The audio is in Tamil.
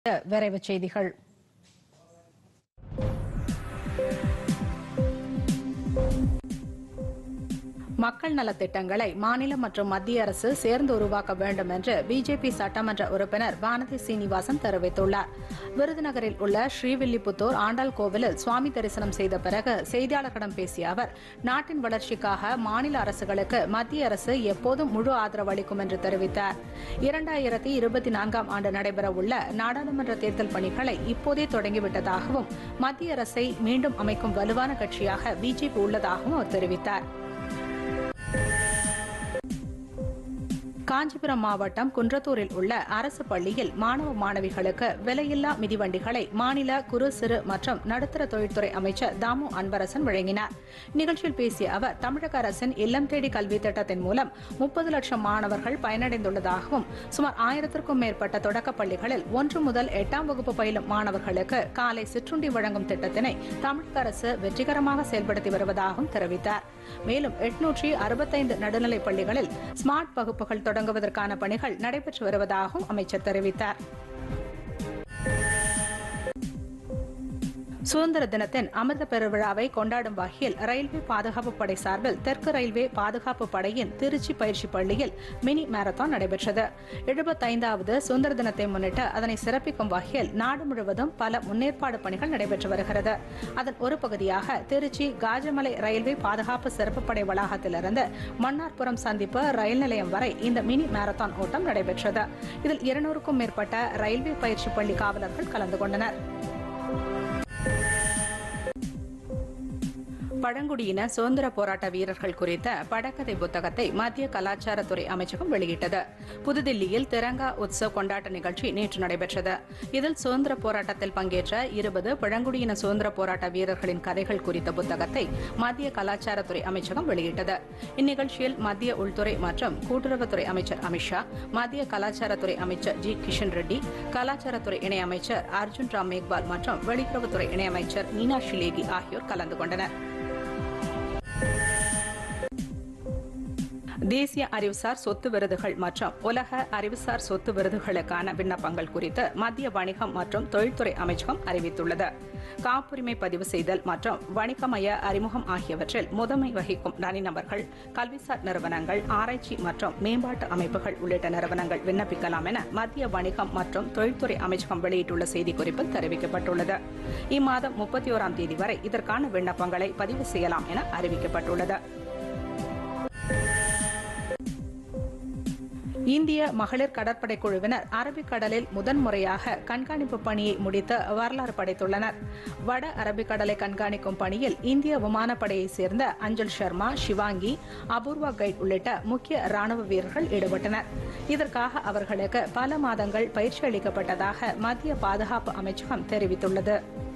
விரைவுச் செய்திகள் மக்கள் நலத் திட்டங்களை மாநில மற்றும் மத்திய அரசு சேர்ந்து உருவாக்க வேண்டும் என்று பிஜேபி சட்டமன்ற உறுப்பினர் வானதி சீனிவாசன் தெரிவித்துள்ளார் விருதுநகரில் உள்ள ஸ்ரீவில்லிபுத்தூர் ஆண்டாள் கோவிலில் சுவாமி தரிசனம் செய்த பிறகு செய்தியாளர்களிடம் பேசிய அவர் நாட்டின் வளர்ச்சிக்காக மாநில அரசுகளுக்கு மத்திய அரசு எப்போதும் முழு ஆதரவு அளிக்கும் என்று தெரிவித்தார் இரண்டாயிரத்தி இருபத்தி நான்காம் ஆண்டு நடைபெறவுள்ள நாடாளுமன்ற தேர்தல் பணிகளை இப்போதே தொடங்கிவிட்டதாகவும் மத்திய அரசை மீண்டும் அமைக்கும் வலுவான கட்சியாக பிஜேபி உள்ளதாகவும் அவர் தெரிவித்தார் காஞ்சிபுரம் மாவட்டம் குன்றத்தூரில் உள்ள அரசு பள்ளியில் மாணவ மாணவிகளுக்கு விலையில்லா மிதிவண்டிகளை மாநில குறு சிறு மற்றும் நடுத்தர தொழில்துறை அமைச்சர் தாமு அன்பரசன் வழங்கினார் நிகழ்ச்சியில் பேசிய அவர் தமிழக அரசின் இல்லம் தேடி கல்வி திட்டத்தின் மூலம் முப்பது லட்சம் மாணவர்கள் பயனடைந்துள்ளதாகவும் சுமார் ஆயிரத்திற்கும் மேற்பட்ட தொடக்கப் பள்ளிகளில் ஒன்று முதல் எட்டாம் வகுப்பு பயிலும் மாணவர்களுக்கு காலை சிற்றுண்டி வழங்கும் திட்டத்தினை தமிழக அரசு வெற்றிகரமாக செயல்படுத்தி வருவதாகவும் தெரிவித்தார் மேலும் எட்நூற்றி அறுபத்தைந்து நடுநிலைப் பள்ளிகளில் ஸ்மார்ட் வகுப்புகள் தொடங்குவதற்கான பணிகள் நடைபெற்று வருவதாகவும் அமைச்சர் தெரிவித்தார் சுதந்திர தினத்தின் அமிர்த பெருவிழாவை கொண்டாடும் வகையில் ரயில்வே பாதுகாப்பு படை சார்பில் தெற்கு ரயில்வே பாதுகாப்பு படையின் திருச்சி பயிற்சி பள்ளியில் மினி மாரத்தான் நடைபெற்றது எழுபத்தைந்தாவது சுதந்திர தினத்தை முன்னிட்டு அதனை சிறப்பிக்கும் வகையில் நாடு முழுவதும் பல முன்னேற்பாடு பணிகள் நடைபெற்று வருகிறது அதன் ஒரு பகுதியாக திருச்சி காஜமலை ரயில்வே பாதுகாப்பு சிறப்பு படை வளாகத்திலிருந்து மன்னார்புரம் சந்திப்பு ரயில் நிலையம் வரை இந்த மினி மாரத்தான் ஓட்டம் நடைபெற்றது இதில் இருநூறுக்கும் மேற்பட்ட ரயில்வே பயிற்சி பள்ளி காவலர்கள் கலந்து கொண்டனர் பழங்குடியின சுதந்திர போராட்ட வீரர்கள் குறித்த படக்கதை புத்தகத்தை மத்திய கலாச்சாரத்துறை அமைச்சகம் வெளியிட்டது புதுதில்லியில் திரங்கா உத்சவ் கொண்டாட்ட நிகழ்ச்சி நேற்று நடைபெற்றது இதில் சுதந்திர போராட்டத்தில் பங்கேற்ற இருபது பழங்குடியின சுதந்திர போராட்ட வீரர்களின் கதைகள் குறித்த புத்தகத்தை மத்திய கலாச்சாரத்துறை அமைச்சகம் வெளியிட்டது இந்நிகழ்ச்சியில் மத்திய உள்துறை மற்றும் கூட்டுறவுத்துறை அமைச்சர் அமித்ஷா மத்திய கலாச்சாரத்துறை அமைச்சர் ஜி கிஷன் ரெட்டி கலாச்சாரத்துறை இணையமைச்சர் அர்ஜுன் ராம் மேக்வால் மற்றும் வெளியுறவுத்துறை இணையமைச்சர் மீனாட்சி லேகி ஆகியோர் கலந்து கொண்டனர் தேசிய அறிவுசார் சொத்து விருதுகள் மற்றும் உலக அறிவுசார் சொத்து விருதுகளுக்கான விண்ணப்பங்கள் குறித்து மத்திய வணிகம் மற்றும் தொழில்துறை அமைச்சகம் அறிவித்துள்ளது காப்புரிமை பதிவு செய்தல் மற்றும் வணிகமய அறிமுகம் ஆகியவற்றில் முதன்மை வகிக்கும் தனிநபர்கள் கல்விசார் நிறுவனங்கள் ஆராய்ச்சி மற்றும் மேம்பாட்டு அமைப்புகள் உள்ளிட்ட நிறுவனங்கள் விண்ணப்பிக்கலாம் என மத்திய வணிகம் மற்றும் தொழில்துறை அமைச்சகம் வெளியிட்டுள்ள செய்திக்குறிப்பில் தெரிவிக்கப்பட்டுள்ளது இம்மாதம் முப்பத்தி ஓராம் தேதி வரை இதற்கான விண்ணப்பங்களை பதிவு செய்யலாம் என அறிவிக்கப்பட்டுள்ளது இந்திய மகளிர் கடற்படை குழுவினர் அரபிக்கடலில் முதன்முறையாக கண்காணிப்பு பணியை முடித்து வரலாறு படைத்துள்ளனர் வட அரபிக்கடலை கண்காணிக்கும் பணியில் இந்திய விமானப்படையைச் சேர்ந்த அஞ்சல் சர்மா சிவாங்கி அபூர்வா கைட் உள்ளிட்ட முக்கிய ராணுவ வீரர்கள் ஈடுபட்டனர் இதற்காக அவர்களுக்கு பல மாதங்கள் பயிற்சி அளிக்கப்பட்டதாக மத்திய பாதுகாப்பு அமைச்சகம் தெரிவித்துள்ளது